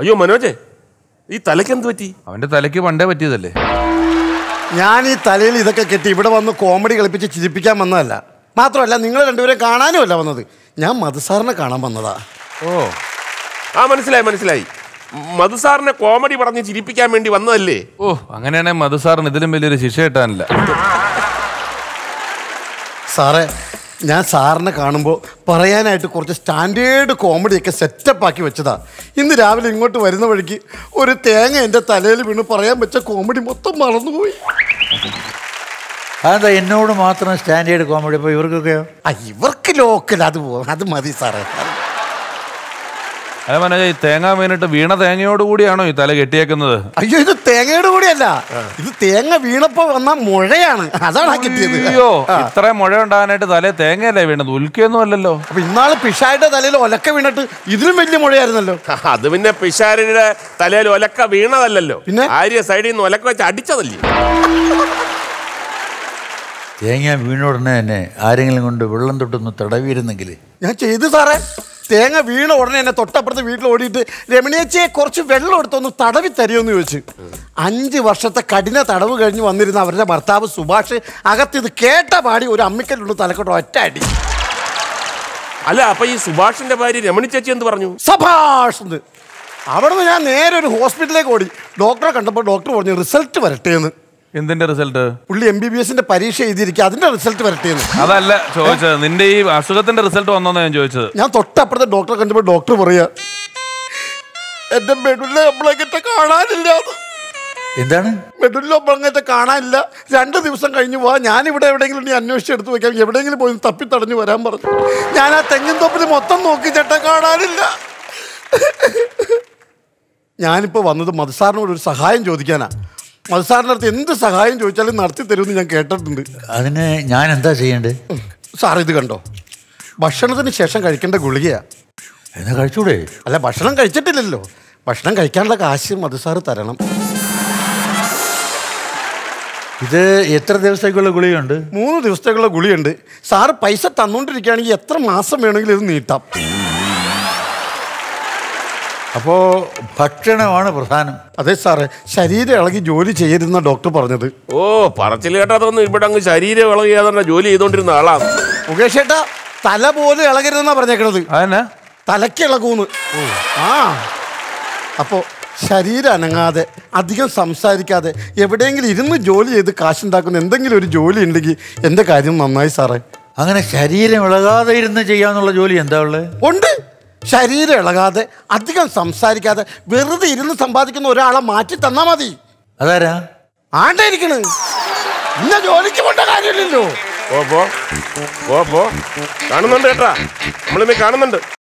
അയ്യോ മനോജെ ഈ തലയ്ക്ക് എന്ത് പറ്റി അവന്റെ തലയ്ക്ക് പണ്ടേ പറ്റിയതല്ലേ ഞാൻ ഈ തലയിൽ ഇതൊക്കെ കെട്ടി ഇവിടെ വന്ന് കോമഡി കളിപ്പിച്ച് ചിരിപ്പിക്കാൻ വന്നതല്ല മാത്രമല്ല നിങ്ങൾ രണ്ടുപേരെ കാണാനും അല്ല വന്നത് ഞാൻ മധുസാറിനെ കാണാൻ വന്നതാ ഓ ആ മനസ്സിലായി മനസ്സിലായി മധുസാറിനെ കോമഡി പറഞ്ഞ് ചിരിപ്പിക്കാൻ വേണ്ടി വന്നതല്ലേ ഓ അങ്ങനെയാണെങ്കിൽ മധുസാറിന് ഇതിലും വലിയൊരു ശിക്ഷ കിട്ടാനില്ല സാറേ ഞാൻ സാറിനെ കാണുമ്പോൾ പറയാനായിട്ട് കുറച്ച് സ്റ്റാൻഡേർഡ് കോമഡിയൊക്കെ സെറ്റപ്പ് ആക്കി വെച്ചതാ ഇന്ന് രാവിലെ ഇങ്ങോട്ട് വരുന്ന വഴിക്ക് ഒരു തേങ്ങ എൻ്റെ തലയിൽ വീണ് പറയാൻ വെച്ച കോമഡി മൊത്തം മറന്നുപോയി അതെന്താ എന്നോട് മാത്രം സ്റ്റാൻഡേർഡ് കോമഡി അപ്പോൾ ഇവർക്കൊക്കെയോ ആ ഇവർക്ക് ലോക്കൽ അത് പോ അത് മതി സാറേ അതെ മനോജ ഈ തേങ്ങ വീണിട്ട് വീണ തേങ്ങയോട് കൂടിയാണോ ഈ തല കെട്ടിയേക്കുന്നത് അയ്യോ ഇത് തേങ്ങയുടെ കൂടിയല്ല ഇത് തേങ്ങ വീണപ്പോ വന്ന മുഴയാണ് അതാണ് ആ കിട്ടിയത് അയ്യോ ആ. ഇത്ര മുഴ ഉണ്ടാകാനായിട്ട് തലേ തേങ്ങയല്ലേ വീണത് ഉൽക്കൊന്നും അല്ലല്ലോ അപ്പൊ ഇന്നാള് പിഷായുടെ തലയിൽ ഒലക്ക വീണിട്ട് ഇതിലും വലിയ മുഴയായിരുന്നല്ലോ അത് പിന്നെ പിഷാരയുടെ തലയിൽ ഒലക്ക വീണതല്ലല്ലോ പിന്നെ? ആര്യ സൈഡിൽ നിന്ന് ഒലക്ക വെച്ച് അടിച്ചതല്ലേ തേങ്ങ വീണുടനെ തന്നെ ആരെങ്കിലും കൊണ്ട് വെള്ളം തൊട്ടൊന്ന് തടവിയിരുന്നെങ്കിൽ ഞാൻ ചെയ്തു സാറേ തേങ്ങ വീണ ഉടനെ എന്നെ തൊട്ടപ്പുറത്ത് വീട്ടിൽ ഓടിയിട്ട് രമണിയച്ചയെ കുറച്ച് വെള്ളം എടുത്തൊന്ന് തടവി തരുമെന്ന് ചോദിച്ചു അഞ്ച് വർഷത്തെ കഠിന തടവ് കഴിഞ്ഞ് വന്നിരുന്ന അവരുടെ ഭർത്താവ് സുഭാഷ് അകത്തിത് കേട്ട പാടി ഒരു അമ്മിക്കല്ലുള്ള തലക്കോട്ട് ഒറ്റ അടി അല്ല അപ്പൊ ഈ സുഭാഷിന്റെ ഭാര്യ രമണി ചേച്ചി എന്ത് പറഞ്ഞു സഭാഷ് എന്ന് അവിടുന്ന് ഞാൻ നേരെ ഒരു ഹോസ്പിറ്റലിലേക്ക് ഓടി ഡോക്ടറെ കണ്ടപ്പോൾ ഡോക്ടർ പറഞ്ഞു റിസൾട്ട് വരട്ടെ എന്ന് എന്തിന്റെ റിസൾട്ട് പുള്ളി എം ബി ബി എസിന്റെ പരീക്ഷ എഴുതിയിരിക്കുക അതിന്റെ റിസൾട്ട് വരട്ടെ എന്ന് അതല്ല ചോദിച്ചത് നിന്റെ ഈ അസുഖത്തിന്റെ റിസൾട്ട് വന്നോന്നാ ഞാൻ ചോദിച്ചത് ഞാൻ തൊട്ടപ്പുറത്തെ ഡോക്ടറെ കണ്ടപ്പോൾ ഡോക്ടർ പറയാ എന്റെ മെഡുല്ല നമ്മളെങ്കിട്ട് കാണാനില്ല എന്താണ് മെഡുല്ല നമ്മളെങ്കിട്ട് കാണാനില്ല രണ്ട് ദിവസം കഴിഞ്ഞ് പോവാ ഞാൻ ഇവിടെ എവിടെയെങ്കിലും നീ അന്വേഷിച്ച് എടുത്ത് വെക്കാം എവിടെയെങ്കിലും പോയി തപ്പി തടഞ്ഞു വരാൻ പറഞ്ഞു ഞാൻ ആ തെങ്ങിൻ തൊപ്പിൽ മൊത്തം നോക്കി ചേട്ട കാണാനില്ല ഞാനിപ്പോൾ വന്നത് മധുസാറിനോട് ഒരു സഹായം ചോദിക്കാനാ മധുസാറിൻ്റെ അടുത്ത് എന്ത് സഹായം ചോദിച്ചാലും നടത്തി തരുമെന്ന് ഞാൻ കേട്ടിട്ടുണ്ട് അതിന് ഞാൻ എന്താ ചെയ്യേണ്ടത് സാർ ഇത് കണ്ടോ ഭക്ഷണത്തിന് ശേഷം കഴിക്കേണ്ട ഗുളികയാ എന്നാ കഴിച്ചൂടെ അല്ല ഭക്ഷണം കഴിച്ചിട്ടില്ലല്ലോ ഭക്ഷണം കഴിക്കാനുള്ള കാശ് മധുസാറ് തരണം ഇത് എത്ര ദിവസത്തേക്കുള്ള ഗുളികയുണ്ട് മൂന്ന് ദിവസത്തേക്കുള്ള ഗുളിയുണ്ട് സാറ് പൈസ തന്നുകൊണ്ടിരിക്കുകയാണെങ്കിൽ എത്ര മാസം വേണമെങ്കിലും ഇത് നീട്ടാം അപ്പോൾ ഭക്ഷണമാണ് പ്രധാനം അതെ സാറേ ശരീരം ഇളകി ജോലി ചെയ്യരുന്ന ഡോക്ടർ പറഞ്ഞത് ഓ പറച്ചിൽ കേട്ടതൊന്നും ഇവിടെ അങ്ങ് ശരീരം ഇളകിയാതെ ജോലി ചെയ്തോണ്ടിരുന്ന ആളാണ് മുകേഷ് ഏട്ടാ തല പോലും ഇളകരുതെന്നാ പറഞ്ഞേക്കണത് അതന്നെ തലയ്ക്ക് ഇളകൂന്ന് ആ അപ്പോ ശരീരം അനങ്ങാതെ അധികം സംസാരിക്കാതെ എവിടെയെങ്കിലും ഇരുന്ന് ജോലി ചെയ്ത് കാശുണ്ടാക്കുന്ന എന്തെങ്കിലും ഒരു ജോലി ഉണ്ടെങ്കിൽ എൻ്റെ കാര്യം നന്നായി സാറേ അങ്ങനെ ശരീരം ഇളകാതെ ഇരുന്ന് ചെയ്യാന്നുള്ള ജോലി എന്താ ഉള്ളത് ഉണ്ട് ശരീരം ഇളകാതെ അധികം സംസാരിക്കാതെ വെറുതെ ഇരുന്ന് സമ്പാദിക്കുന്ന ഒരാളെ മാറ്റി തന്നാ മതി അതാരാ ആണ്ടായിരിക്കണ് ഇന്ന ജോലിക്ക് പോണ്ട കാര്യമില്ലല്ലോ ഓ പോ പോ പോ കാണുന്നുണ്ട് കേട്ടാ നമ്മളിന്ന് കാണുന്നുണ്ട്